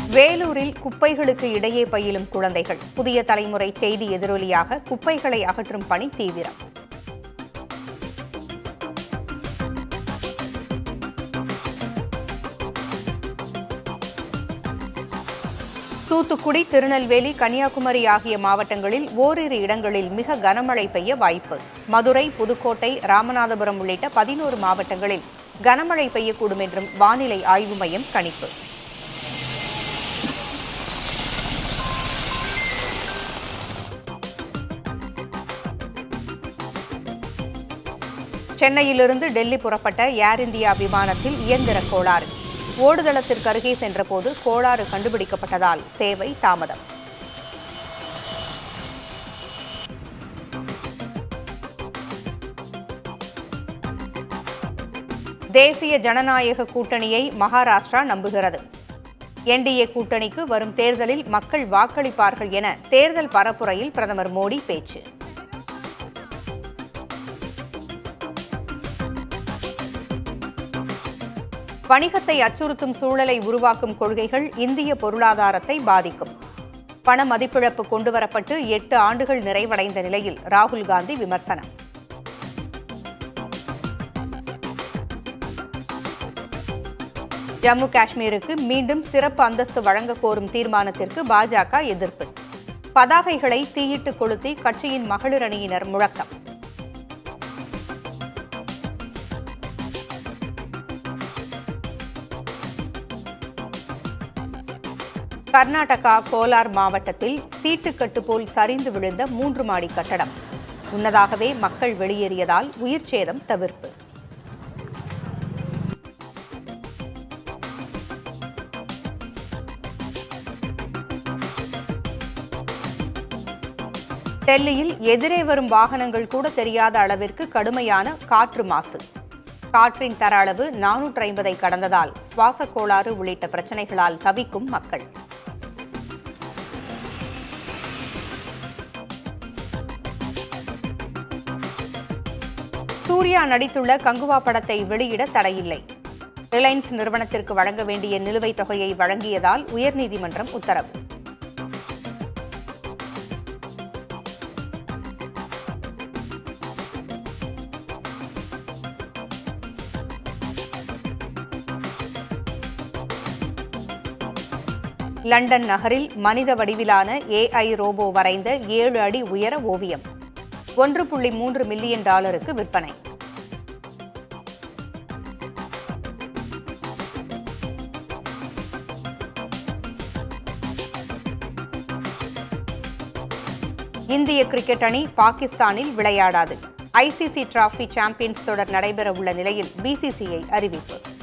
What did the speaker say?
வேலூரில் குப்பைகளுக்கு இடையே பயிலும் குழந்தைகள் புதிய தலைமுறை செய்தி எதிரொலியாக குப்பைகளை அகற்றும் பணி தீவிரம் தூத்துக்குடி திருநெல்வேலி கன்னியாகுமரி ஆகிய மாவட்டங்களில் ஓரிரு இடங்களில் மிக கனமழை பெய்ய வாய்ப்பு மதுரை புதுக்கோட்டை ராமநாதபுரம் உள்ளிட்ட பதினோரு மாவட்டங்களில் கனமழை பெய்யக்கூடும் என்றும் வானிலை ஆய்வு மையம் கணிப்பு சென்னையிலிருந்து டெல்லி புறப்பட்ட ஏர் இந்தியா விமானத்தில் இயந்திர கோளாறு ஓடுதளத்திற்கு அருகே சென்றபோது கோளாறு கண்டுபிடிக்கப்பட்டதால் சேவை தாமதம் தேசிய ஜனநாயக கூட்டணியை மகாராஷ்டிரா நம்புகிறது என்டிஏ கூட்டணிக்கு வரும் தேர்தலில் மக்கள் வாக்களிப்பார்கள் என தேர்தல் பரப்புரையில் பிரதமர் மோடி பேச்சு வணிகத்தை அச்சுறுத்தும் சூழலை உருவாக்கும் கொள்கைகள் இந்திய பொருளாதாரத்தை பாதிக்கும் பண மதிப்பிழப்பு கொண்டுவரப்பட்டு எட்டு ஆண்டுகள் நிறைவடைந்த நிலையில் ராகுல் காந்தி விமர்சனம் ஜம்மு காஷ்மீருக்கு மீண்டும் சிறப்பு அந்தஸ்து வழங்க கோரும் தீர்மானத்திற்கு பாஜக எதிர்ப்பு பதாகைகளை தீயிட்டு கொளுத்தி கட்சியின் மகளிர் அணியினர் முழக்கம் கர்நாடகா கோலார் மாவட்டத்தில் சீட்டுக்கட்டு போல் சரிந்து விழுந்த மூன்று மாடி கட்டடம் முன்னதாகவே மக்கள் வெளியேறியதால் உயிர் சேதம் தவிர்ப்பு டெல்லியில் எதிரே வரும் வாகனங்கள் கூட தெரியாத அளவிற்கு கடுமையான காற்று மாசு காற்றின் தர அளவு நானூற்று ஐம்பதை கடந்ததால் சுவாச கோளாறு உள்ளிட்ட பிரச்சனைகளால் தவிக்கும் மக்கள் சூர்யா நடித்துள்ள கங்குவா படத்தை வெளியிட தடையில்லை ரிலையன்ஸ் நிறுவனத்திற்கு வழங்க வேண்டிய நிலுவைத் தொகையை வழங்கியதால் உயர்நீதிமன்றம் உத்தரவு லண்டன் நகரில் மனித வடிவிலான ஏஐ ரோபோ வரைந்த ஏழு அடி உயர ஓவியம் ஒன்று புள்ளி மூன்று மில்லியன் டாலருக்கு விற்பனை இந்திய கிரிக்கெட் அணி பாகிஸ்தானில் விளையாடாது ஐசிசி டிராபி சாம்பியன்ஸ் தொடர் நடைபெறவுள்ள நிலையில் பிசிசிஐ அறிவிப்பு